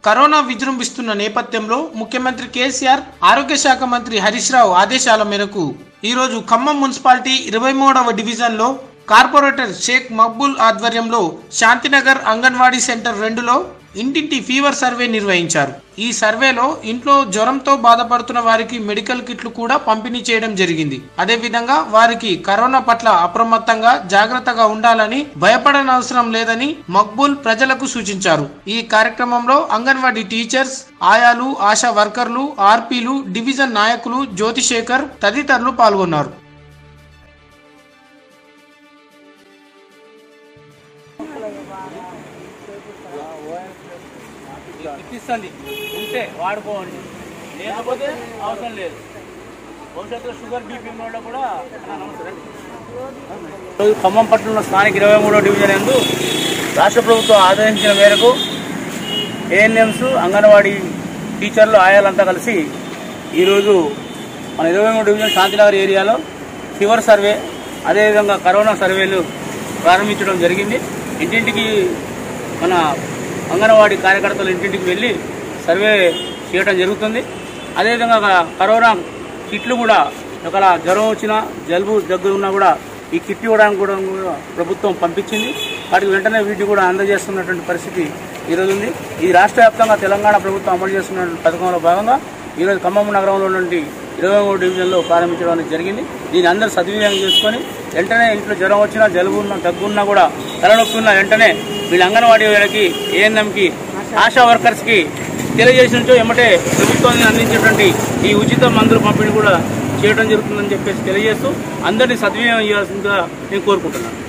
Corona విజృంభిస్తున్న నేపథ్యంలో ముఖ్యమంత్రి కేసీఆర్ ఆరోగ్య శాఖ మంత్రి హరీష్ రావు ఆదేశాల మేరకు ఈరోజు ఖమ్మం మున్సిపాలిటీ ఇరవై మూడవ డివిజన్లో కార్పొరేటర్ షేక్ మక్బూల్ ఆధ్వర్యంలో శాంతినగర్ అంగన్వాడీ సెంటర్ రెండులో ఇంటింటి ఫీవర్ సర్వే నిర్వహించారు ఈ సర్వేలో ఇంట్లో జ్వరంతో బాధపడుతున్న వారికి మెడికల్ కిట్లు కూడా పంపిణీ చేయడం జరిగింది అదేవిధంగా వారికి కరోనా పట్ల అప్రమత్తంగా జాగ్రత్తగా ఉండాలని భయపడనవసరం లేదని మక్బూల్ ప్రజలకు సూచించారు ఈ కార్యక్రమంలో అంగన్వాడీ టీచర్స్ ఆయాలు ఆశా వర్కర్లు ఆర్పీలు డివిజన్ నాయకులు జ్యోతిశేఖర్ తదితరులు పాల్గొన్నారు ఇప్పిస్తుంది ఉంటే వాడుకోండి లేకపోతే అవసరం లేదు భవిష్యత్తులో షుగర్ బీపీ ఉన్న వాళ్ళు కూడా అన్న, నమస్తే రండి. ఈరోజు ఖమ్మం పట్టణంలో స్థానిక ఇరవై మూడో డివిజన్ ఎందు రాష్ట్ర ప్రభుత్వం ఆదేశించిన మేరకు ఏఎన్ఎంస్ అంగన్వాడీ టీచర్లు ఆయాలంతా కలిసి ఈరోజు మన ఇరవై మూడు డివిజన్ శాంతినగర్ ఏరియాలో ఫీవర్ సర్వే అదేవిధంగా కరోనా సర్వేలు ప్రారంభించడం జరిగింది ఇంటింటికి మన అంగన్వాడీ కార్యకర్తలు ఇంటింటికి వెళ్ళి సర్వే చేయడం జరుగుతుంది అదేవిధంగా కరోనా కిట్లు కూడా ఒకవేళ జ్వరం వచ్చినా జలుబు దగ్గు ఉన్నా కూడా ఈ కిట్ ఇవ్వడానికి కూడా కూడా ప్రభుత్వం పంపించింది వాటికి వెంటనే వీటిని కూడా అందజేస్తున్నటువంటి పరిస్థితి ఈరోజు ఉంది ఈ రాష్ట్ర వ్యాప్తంగా తెలంగాణ ప్రభుత్వం అమలు చేస్తున్న పథకంలో భాగంగా ఈరోజు ఖమ్మం నగరంలో ఉన్నటువంటి ఇరవై మూడు డివిజన్లో ప్రారంభించడం అనేది జరిగింది దీన్ని అందరూ సద్వినియోగం చేసుకొని వెంటనే ఇంట్లో జ్వరం వచ్చినా జలుబు ఉన్నా దగ్గు ఉన్నా కూడా తలనొప్పి ఉన్నా వెంటనే వీళ్ళ అంగన్వాడీ వాళ్ళకి ఏఎన్ఎంకి ఆశా వర్కర్స్కి తెలియజేసినట్టు ఎమ్మటే ప్రభుత్వాన్ని అందించేటువంటి ఈ ఉచిత మందుల పంపిణీ కూడా చేయడం జరుగుతుందని చెప్పేసి తెలియజేస్తూ అందరినీ సద్వినియోగం చేయాల్సిందిగా నేను కోరుకుంటున్నాను